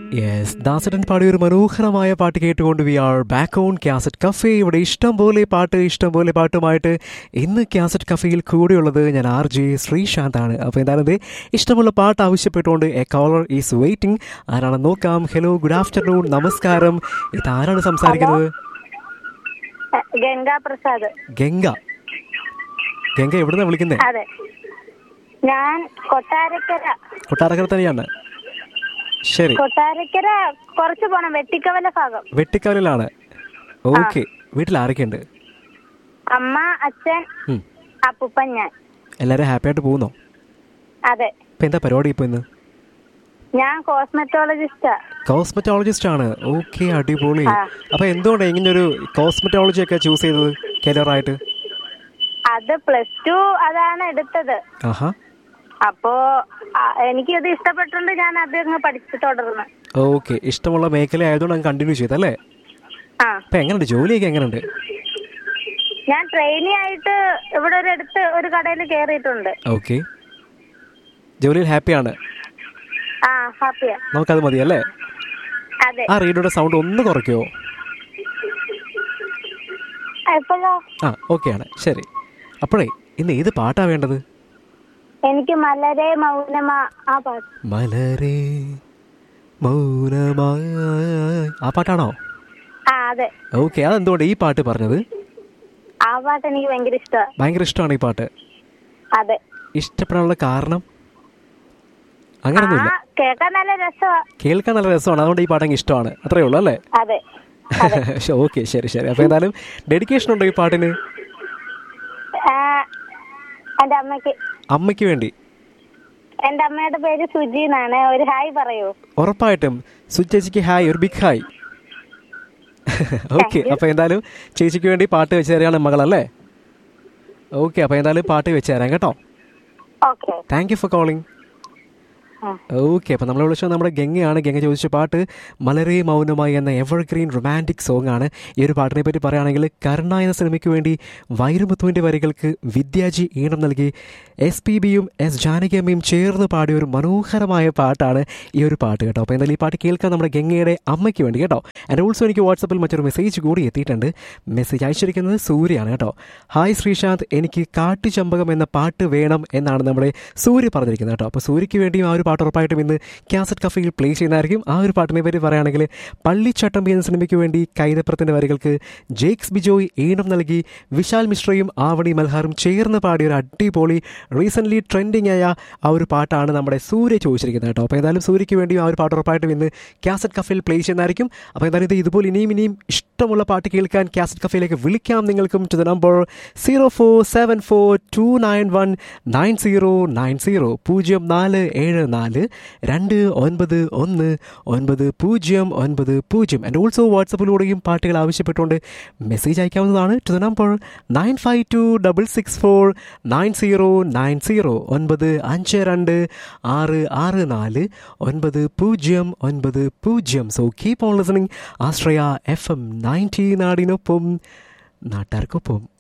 Yes ദാസടൻ പാടിയ ഒരു മനോഹരമായ പാട്ട് കേട്ടുകൊണ്ട് we are back on cassette cafe ഇവിടെ ഇഷ്ടം പോലെ പാട്ട് ഇഷ്ടം പോലെ പാട്ടുമായിട്ട് ഇന്ന് ക്യാസറ്റ് കഫേയിൽ കൂടെയുള്ളത് ഞാൻ ആർ ജെ ശ്രീശാന്ത് ആണ് അപ്പോൾ എന്താണ് ഇത് ഇഷ്ടമുള്ള പാട്ട് ആവശ്യപ്പെട്ടുകൊണ്ട് എ കോളർ ഈസ് വെയിറ്റിംഗ് ആരാണെന്ന് നോക്കാം ഹലോ ഗുഡ് ആഫ്റ്റർനൂൺ നമസ്കാരം ഇത് ആരാണ് സംസാരിക്കുന്നത് ഗംഗാ പ്രസാദ് ഗംഗ ഗംഗ എവിടുന്നാണ് വിളിക്കുന്നത് അതെ ഞാൻ കൊട്ടാരക്കര കൊട്ടാരക്കര തന്നെയാണ് ശരി കൊട്ടാരക്കര കുറച്ച് പോണം വെട്ടിക്കവല ഭാഗം വെട്ടിക്കവലിലാണ് ഓക്കെ വീട്ടിൽ ആരൊക്കെയുണ്ട് അമ്മ അച്ഛൻ ഉം. അപ്പൂപ്പൻ ഞാൻ എല്ലാവരും ഹാപ്പി ആയിട്ട് പോകുന്നോ അതെ ഇപ്പം എന്താ പരിപാടി ഇപ്പോൾ ഇന്ന് ഞാൻ കോസ്മെറ്റോളജിസ്റ്റാ കോസ്മെറ്റോളജിസ്റ്റ് ആണ് ഓക്കെ അടിപൊളി ആ. അപ്പൊ എന്തുകൊണ്ടാണ് ഇങ്ങനെ ഒരു കോസ്മെറ്റോളജി ഒക്കെ ചൂസ് ചെയ്തത് കരിയർ ആയിട്ട് അത് പ്ലസ് ടു അതാണ് എടുത്തത് ആഹാ അപ്പോ ആ, എനിക്കത് ഇഷ്ടപ്പെട്ടുണ്ട് ഞാൻ അത് അങ്ങ് പഠിച്ചു തുടർന്ന് ഓക്കെ ഇഷ്ടമുള്ള മേഖല ആയതുകൊണ്ട് അങ്ങ് കണ്ടിന്യൂ ചെയ്തല്ലേ ആ അപ്പൊ എങ്ങനെയുണ്ട് ജോലിയൊക്കെ എങ്ങനെയുണ്ട് ഞാൻ ട്രെയിനി ആയിട്ട് ഇവിടെ ഒരു അടുത്ത് ഒരു കടയിൽ കയറിയിട്ടുണ്ട് ഓക്കെ ജോലിയിൽ ഹാപ്പിയാണ് ആ ഹാപ്പിയാ നമുക്കത് മതി അല്ലേ അതെ ആ റേഡിയോയുടെ സൗണ്ട് ഒന്ന് കുറയ്ക്കുമോ എപ്പോഴോ ആ ഓക്കെ ആണ് ശരി അപ്പോഴേ ഇന്ന് ഏത് പാട്ടാ വേണ്ടത് എനിക്ക് മലരെ മൗനമാ ആ പാട്ട് മലരേ മൗനമായി ആ പാട്ടാണോ ആ അതെ ഓക്കെ അതെന്തുകൊണ്ട് ഈ പാട്ട് പറഞ്ഞത് ആ പാട്ട് എനിക്ക് ഭയങ്കര ഇഷ്ടമാണ് ഭയങ്കര ഇഷ്ടമാണ് ഈ പാട്ട് അതെ ഇഷ്ടപ്പെടാനുള്ള കാരണം അങ്ങനൊന്നുമില്ല ആ കേൾക്കാൻ നല്ല രസമാ കേൾക്കാൻ നല്ല രസമാണ് അതുകൊണ്ട് ഈ പാട്ടങ്ങ് ഇഷ്ടമാണ് അത്രേ ഉള്ളൂ അല്ലേ അതെ ഓക്കെ ശരി ശരി അപ്പൊ എന്തായാലും ഡെഡിക്കേഷൻ ഉണ്ടോ ഈ പാട്ടിന് ആ, എന്റെ അമ്മയ്ക്ക് അമ്മയ്ക്ക് വേണ്ടി എന്റെ അമ്മയുടെ പേര് സുജി എന്നാണ് ഒരു ഹായ് പറയൂ ഉറപ്പായിട്ടും സുചേച്ചിക്ക് ഹായ് ഒരു ബിഗ് ഹായ് ഓക്കെ അപ്പൊ എന്തായാലും ചേച്ചിക്ക് വേണ്ടി പാട്ട് വെച്ച് തരാണ് മകളല്ലേ ഓക്കെ അപ്പൊ എന്തായാലും പാട്ട് വെച്ച് തരാം കേട്ടോ okay thank you for calling ആ. ഓക്കെ അപ്പം നമ്മൾ വിളിച്ചത് നമ്മുടെ ഗംഗയാണ് ഗംഗ ചോദിച്ച പാട്ട് മലരെ മൗനമായി എന്ന എവർഗ്രീൻ റൊമാൻറ്റിക് സോങ് ആണ് ഈ ഒരു പാട്ടിനെ പറ്റി പറയുകയാണെങ്കിൽ കരുണ എന്ന സിനിമയ്ക്ക് വേണ്ടി വൈരമുത്തുവിൻ്റെ വരികൾക്ക് വിദ്യാജി ഈണം നൽകി എസ് പി ബിയും എസ് ജാനകിയമ്മയും ചേർന്ന് പാടിയ ഒരു മനോഹരമായ പാട്ടാണ് ഈ ഒരു പാട്ട് കേട്ടോ അപ്പോൾ എന്തായാലും ഈ പാട്ട് കേൾക്കാൻ നമ്മുടെ ഗംഗയുടെ അമ്മയ്ക്ക് വേണ്ടി കേട്ടോ ആൻഡ് ഓൾസോ എനിക്ക് വാട്സപ്പിൽ മറ്റൊരു മെസ്സേജ് കൂടി എത്തിയിട്ടുണ്ട് മെസ്സേജ് അയച്ചിരിക്കുന്നത് സൂര്യയാണ് കേട്ടോ ഹായ് ശ്രീശാന്ത് എനിക്ക് കാട്ടുചമ്പകം എന്ന പാട്ട് വേണം എന്നാണ് നമ്മുടെ സൂര്യ പറഞ്ഞിരിക്കുന്നത് കേട്ടോ അപ്പോൾ സൂര്യയ്ക്ക് വേണ്ടിയും ആ ഒരു പാട്ട് ഉറപ്പായിട്ടും ഇന്ന് കാസറ്റ് കഫയിൽ പ്ലേ ചെയ്യുന്നതായിരിക്കും ആ ഒരു പാട്ടിനെ പറ്റി പറയുകയാണെങ്കിൽ പള്ളിച്ചട്ടമ്പി എന്ന സിനിമയ്ക്ക് വേണ്ടി കൈതപ്പുറത്തിൻ്റെ വരികൾക്ക് ജേക്സ് ബിജോയ് ഈണം നൽകി വിശാൽ മിശ്രയും ആവണി മൽഹാറും ചേർന്ന് പാടിയ ഒരു അടിപൊളി റീസെൻ്റ്ലി ട്രെൻഡിങ് ആയ ആ ഒരു പാട്ടാണ് നമ്മുടെ സൂര്യ ചോദിച്ചിരിക്കുന്നത് കേട്ടോ അപ്പോൾ എന്തായാലും സൂര്യയ്ക്ക് വേണ്ടിയും ആ ഒരു പാട്ട് ഉറപ്പായിട്ടും ഇന്ന് കാസറ്റ് കഫയിൽ പ്ലേ ചെയ്യുന്നതായിരിക്കും അപ്പോൾ എന്തായാലും ഇത് ഇതുപോലെ ഇനിയും ഇനിയും ഇഷ്ടമുള്ള പാട്ട് കേൾക്കാൻ കാസറ്റ് കഫയിലേക്ക് വിളിക്കാം നിങ്ങൾക്കും to the number zero four seven four two nine one nine zero nine zero പൂജ്യം നാല് ഏഴ് നാല് രണ്ട് ഒൻപത് ഒന്ന് ഒൻപത് പൂജ്യം ഒൻപത് പൂജ്യം ആൻഡ് ഓൾസോ വാട്സപ്പിലൂടെയും പാട്ടുകൾ ആവശ്യപ്പെട്ടുകൊണ്ട് മെസ്സേജ് അയക്കാവുന്നതാണ് to the number nine five two double six four nine zero nine zero ഒൻപത് അഞ്ച് രണ്ട് ആറ് ആറ് നാല് ഒൻപത് പൂജ്യം ഒൻപത് പൂജ്യം so keep on listening Ashraya F M ninety നാടിനൊപ്പം നാട്ടാർക്കൊപ്പം